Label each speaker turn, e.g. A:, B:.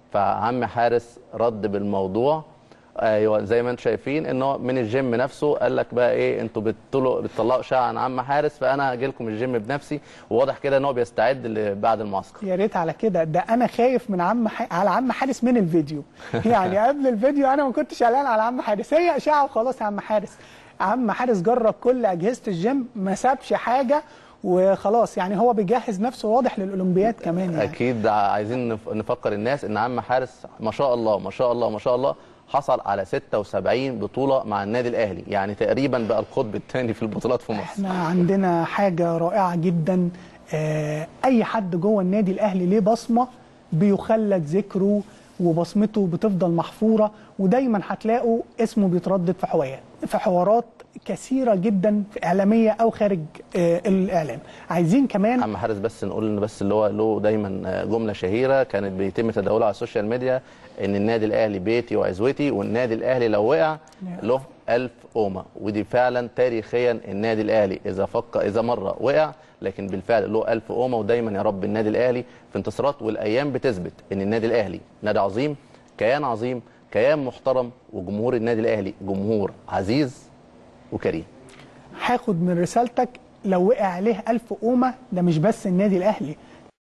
A: فعم حارس رد بالموضوع ايوه زي ما انتم شايفين ان هو من الجيم نفسه قال لك بقى ايه انتوا بتطلعوا بتطلعوا اشاعه عن عم حارس فانا هاجي لكم الجيم بنفسي وواضح كده ان هو بيستعد ل- بعد المعسكر
B: يا ريت على كده ده انا خايف من عم ح... على عم حارس من الفيديو يعني قبل الفيديو انا ما كنتش قلقان على عم حارس هي اشاعه وخلاص يا عم حارس عم حارس جرب كل اجهزه الجيم ما سابش حاجه وخلاص يعني هو بيجهز نفسه واضح للاولمبياد كمان يعني
A: اكيد عايزين نف- نفكر الناس ان عم حارس ما شاء الله ما شاء الله ما شاء الله حصل على 76 بطوله مع النادي الاهلي يعني تقريبا بقى القطب الثاني في البطولات في مصر
B: احنا عندنا حاجه رائعه جدا آه، اي حد جوه النادي الاهلي ليه بصمه بيخلد ذكره وبصمته بتفضل محفوره ودايما هتلاقوا اسمه بيتردد في حوارات في حوارات كثيره جدا في اعلاميه او خارج آه، الاعلام عايزين كمان
A: عم حارس بس نقول ان بس اللي هو له دايما جمله شهيره كانت بيتم تداولها على السوشيال ميديا ان النادي الاهلي بيتي وعزوتي والنادي الاهلي لو وقع له ألف أومة ودي فعلا تاريخيا النادي الأهلي إذا فكر إذا مرة وقع لكن بالفعل له ألف أومة ودايما يا رب النادي الأهلي في انتصارات والأيام بتثبت إن النادي الأهلي نادي عظيم كيان عظيم كيان محترم وجمهور النادي الأهلي جمهور عزيز وكريم
B: هاخد من رسالتك لو وقع عليه ألف قومة ده مش بس النادي الأهلي